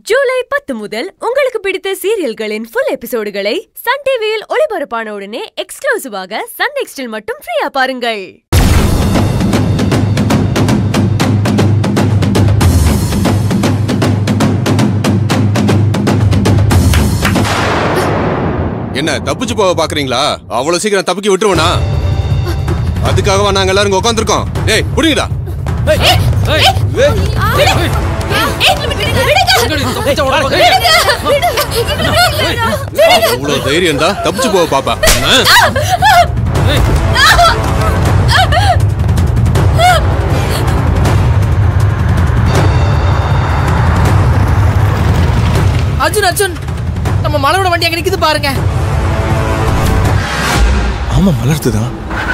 ஜூலை பத்து முதல் உங்களுக்கு பிடித்த சீரியல்களின் ஃபுல் எபிசோடுகளை சன் டிவியில் ஒளிபரப்பான உடனே எக்ஸ்க்ளூசிவாக சன் நெக்ஸ்டில் மட்டும் ஃப்ரீயா பாருங்கள் என்ன தப்பிச்சு போக பாக்குறீங்களா அவ்வளவு சீக்கிரம் தப்பிக்க விட்டுருவனா அதுக்காகவா நாங்க எல்லாரும் இங்க உட்காந்துருக்கோம் டேய் புடிங்கடா அவ்வளவு தைரியம் தான் தப்பிச்சு போக பாப்பா ஆ? அர்ஜுன் அர்ஜுன் நம்ம மலரோட வண்டி அங்க நிக்குது பாருங்க ஆமா மலர்த்துதான்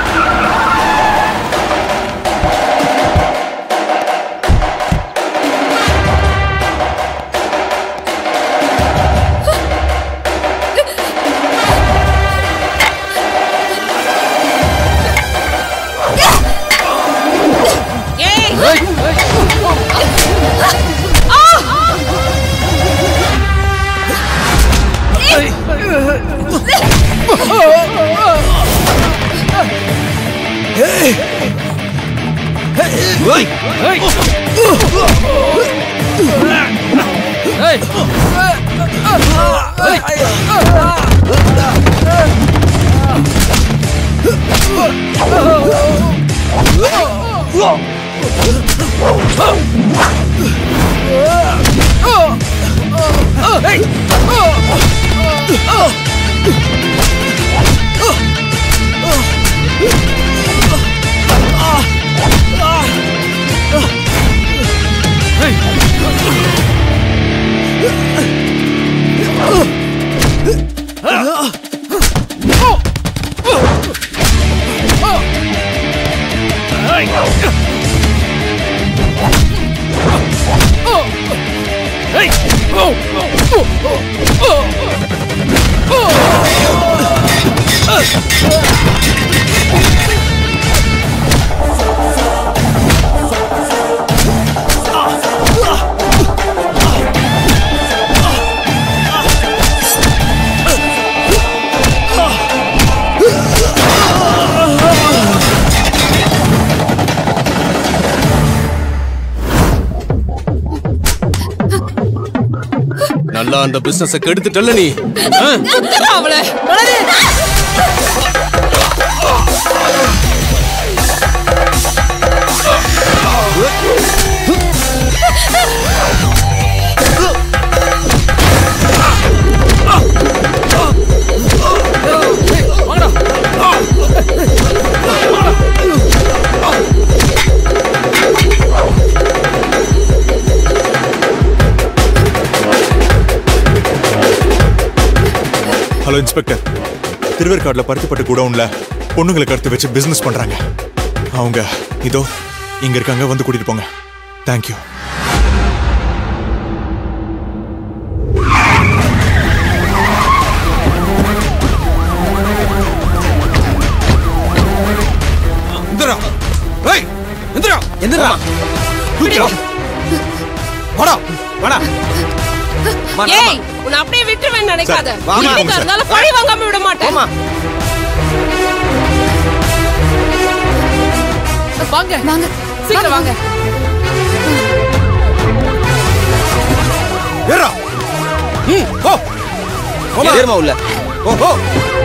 நல்லா அந்த பிசினஸ கெடுத்துட்டல நீ ஆ? அவளை மலரு ஹலோ இன்ஸ்பெக்டர் திருவேற்காடுல பருத்திப்பட்டு குடவுன்ல பொண்ணுங்களை கருத்து வச்சு பிசினஸ் பண்றாங்க அவங்க இதோ இங்க இருக்காங்க வந்து கூட்டிட்டு போங்க தேங்க்யூ இந்திரா ஏய் இந்திரா எந்திரா தூக்கிடா வாடா வாடா ஏய் உன்னை அப்படியே விட்டுருவேன் நினைக்காத சார், வாமா. எதுக்கா இருந்தாலும் பழி வாங்காம விட மாட்டேன் போமா வாங்க வாங்க சீக்கிரம் வாங்க ஏறா ம் போ போமா ஏறுமா உள்ள போ போ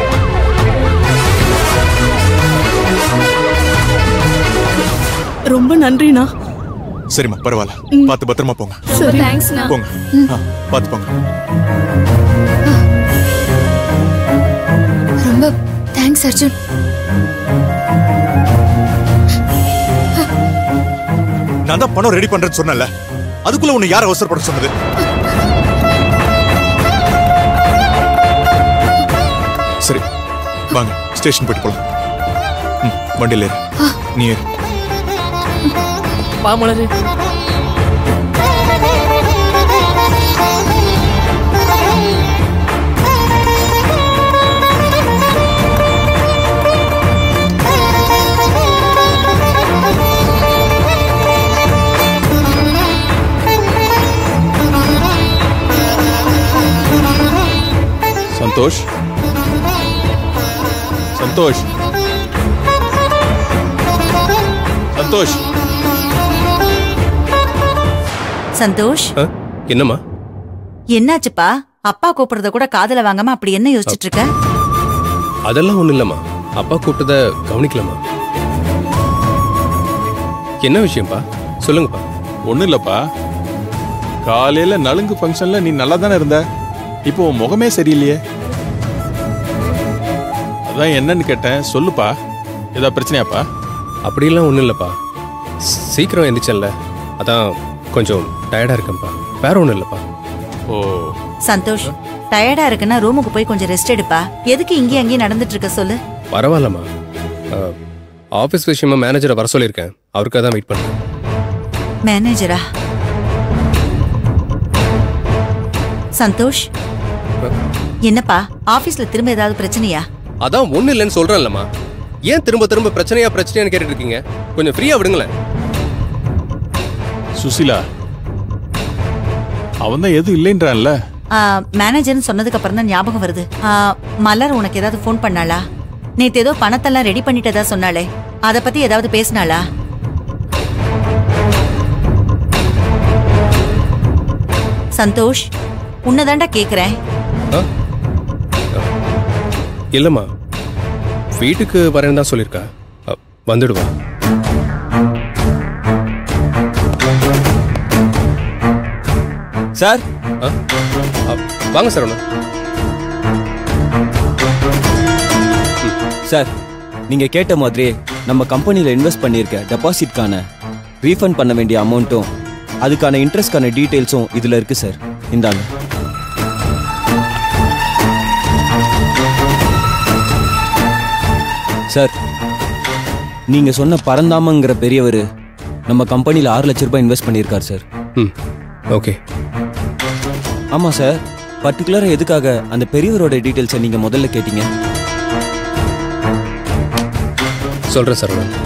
ரொம்ப நன்றிண்ணா சரிம்மா பரவாயில்ல பார்த்து பத்திரமா போங்க சரி தேங்க்ஸ்ண்ணா போங்க ஆ, பார்த்து போங்க ரொம்ப தேங்க்ஸ் அர்ஜுன் நான் தான் பணம் ரெடி பண்றேன்னு சொன்னேன்ல அதுக்குள்ள உன்னை யார் அவசரப்பட சொன்னது சரி வாங்க ஸ்டேஷன் போயிட்டு போலாம் ம், வண்டியில ஏறு நீ ஏறு வா மலரு ஆ சந்தோஷ் சந்தோஷ் சந்தோஷ் சந்தோஷ் ஆ? என்னம்மா என்னாச்சுப்பா அப்பா கூப்பிடுறத கூட காதுல வாங்காம அப்படி என்ன யோசிச்சுட்டு இருக்க அதெல்லாம் ஒண்ணும் இல்லம்மா அப்பா கூப்பிட்டத கவனிக்கலம்மா என்ன விஷயம்ப்பா சொல்லுங்கப்பா ஒண்ணும் இல்லப்பா காலையில நலுங்கு ஃபங்க்ஷன்ல நீ நல்லா தானே இருந்த இப்போ உன் முகமே சரியில்லையே அதான் என்னன்னு கேட்டேன் சொல்லுப்பா ஏதா பிரச்சனையாப்பா அப்படியெல்லாம் ஒண்ணும் இல்லப்பா சீ- சீக்கிரம் எந்திரிச்சேன்ல அதான் கொஞ்சம் டயர்டா இருக்கேன்ப்பா வேற ஒண்ணும் இல்லப்பா ஓ சந்தோஷ் டயர்டா இருக்குன்னா ரூமுக்கு போய் கொஞ்சம் ரெஸ்ட் எடுப்பா எதுக்கு இங்கேயும் அங்கேயும் நடந்துட்டு இருக்க சொல்லு பரவாயில்லம்மா ஆ, ஆபீஸ் விஷயமா மேனேஜரை வர சொல்லியிருக்கேன் அவருக்காக தான் வெயிட் பண்ணேன் மேனேஜரா சந்தோஷ் என்னப்பா ஆபீஸ்ல திரும்ப ஏதாவது பிரச்சனையா அதான் ஒண்ணும் இல்லைன்னு சொல்றேன்லம்மா ஏன் திரும்ப திரும்ப பிரச்சனையா பிரச்சனையான்னு கேட்டுட்டு இருக்கீங்க கொஞ்சம் ஃப்ரீயா விடுங்களேன் சுசிலா அவன் தான் எதுவும் இல்லைன்றான்ல ஆ, மேனேஜர்னு சொன்னதுக்கு அப்புறம் தான் ஞாபகம் வருது ஆ, மலர் உனக்கு ஏதாவது ஃபோன் பண்ணாளா நேத்து ஏதோ பணத்தெல்லாம் ரெடி பண்ணிட்டதா சொன்னாளே அத பத்தி ஏதாவது பேசினாளா சந்தோஷ் உன்னதாண்டா கேக்குறேன் ஆ? இல்லம்மா வீட்டுக்கு வரேன்னு தான் சொல்லியிருக்கா அ, வந்துடுவா சார் ஆ? அ, வாங்க சார் ஒன்று சார் நீங்க கேட்ட மாதிரியே நம்ம கம்பெனில இன்வெஸ்ட் பண்ணியிருக்க டெபாசிட்கான ரீஃபண்ட் பண்ண வேண்டிய அமௌண்ட்டும் அதுக்கான இன்ட்ரெஸ்ட்கான டீடைல்ஸும் இதுல இருக்கு சார் இந்தாங்க சார் நீங்க சொன்ன பரந்தாமங்கிற பெரியவர் நம்ம கம்பெனில ஆறு லட்ச ரூபாய் இன்வெஸ்ட் பண்ணியிருக்கார் சார் ம் ஓகே ஆமா சார் பர்டிகுலரா எதுக்காக அந்த பெரியவரோட டீடைல்ஸை நீங்க முதல்ல கேட்டீங்க சொல்கிறேன் சார் நான்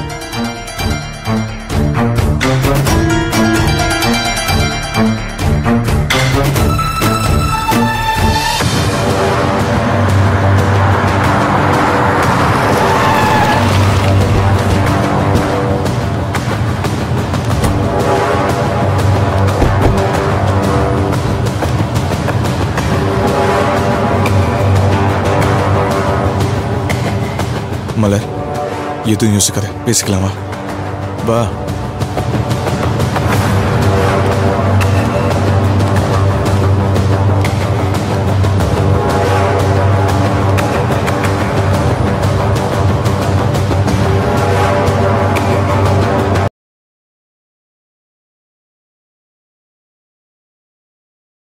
மலர் எதுவும் யோசிக்காத பேசிக்கலாமா வா